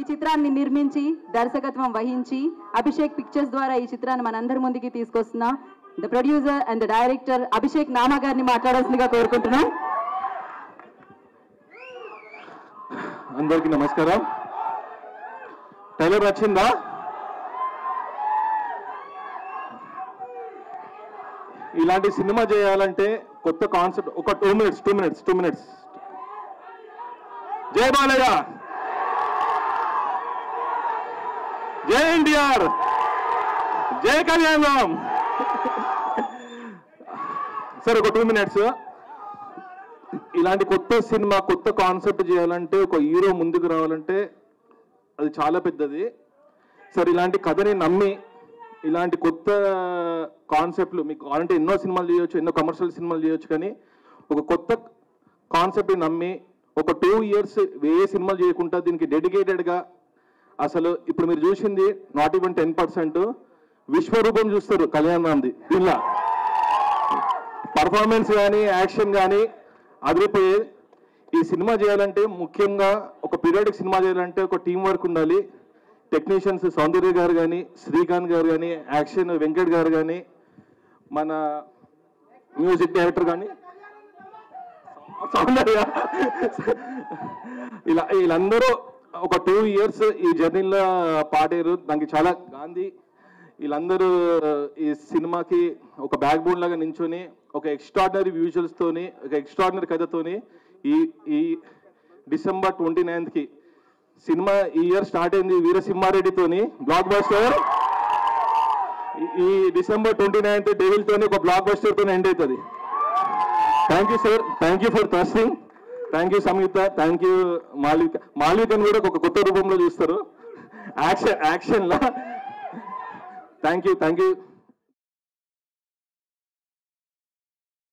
చిత్రాన్ని నిర్మించి దర్శకత్వం వహించి అభిషేక్ పిక్చర్స్ ద్వారా ఈ చిత్రాన్ని మనందరి ముందుకి తీసుకొస్తున్న the producer and the director Abhishek Nama గారిని మాట్లాడాల్సిందిగా కోరుకుంటున్నాం అందరికీ నమస్కారం టైలర్ వచ్చిందా ఇలాంటి సినిమా చేయాలంటే కొత్త కాన్సెప్ట్ ఒక two minutes two minutes two minutes జై బాలయ్య జై ఎన్టీఆర్ జై కళ్యాణం సార్ ఒక టూ మినిట్స్ ఇలాంటి కొత్త సినిమా కొత్త కాన్సెప్ట్ చేయాలంటే ఒక హీరో ముందుకు రావాలంటే అది చాలా పెద్దది సార్ ఇలాంటి కథని నమ్మి ఇలాంటి కొత్త కాన్సెప్ట్లు మీకు కావాలంటే ఎన్నో సినిమాలు చేయొచ్చు ఎన్నో కమర్షియల్ సినిమాలు చేయొచ్చు కానీ ఒక కొత్త కాన్సెప్ట్ని నమ్మి ఒక టూ ఇయర్స్ ఏ సినిమాలు చేయకుండా దీనికి డెడికేటెడ్గా అసలు ఇప్పుడు మీరు చూసింది నాట్ ఈవెన్ టెన్ పర్సెంట్ విశ్వరూపం చూస్తారు కళ్యాణ్ ఇలా పర్ఫార్మెన్స్ కానీ యాక్షన్ కానీ అదిరిపోయేది ఈ సినిమా చేయాలంటే ముఖ్యంగా ఒక పీరియాడిక్ సినిమా చేయాలంటే ఒక టీం వర్క్ ఉండాలి టెక్నీషియన్స్ సౌందర్య గారు కానీ శ్రీకాంత్ గారు కానీ యాక్షన్ వెంకట్ గారు కానీ మన మ్యూజిక్ డైరెక్టర్ కానీ సౌందర్య ఇలా వీళ్ళందరూ ఒక టూ ఇయర్స్ ఈ జర్నీలో పాడారు దానికి చాలా గాంధీ వీళ్ళందరూ ఈ సినిమాకి ఒక బ్యాక్ బోన్ లాగా నించొని ఒక ఎక్స్ట్రాడినరీ విజువల్స్ తోని ఒక ఎక్స్ట్రాడినరీ కథతోని ఈ ఈ డిసెంబర్ ట్వంటీ నైన్త్కి సినిమా ఈ ఇయర్ స్టార్ట్ అయింది వీరసింహారెడ్డితోని బ్లాక్ బస్టర్ ఈ డిసెంబర్ ట్వంటీ నైన్త్ డెవిల్ తోని ఒక బ్లాక్ బస్టర్ తోని ఎండ్ అవుతుంది thank you sir thank you for trusting thank you Samyuktha thank you Malvika మాల్వికని కూడా ఒక కొత్త రూపంలో చూస్తారు యాక్షన్ యాక్షన్లా థ్యాంక్ యూ థ్యాంక్ యూ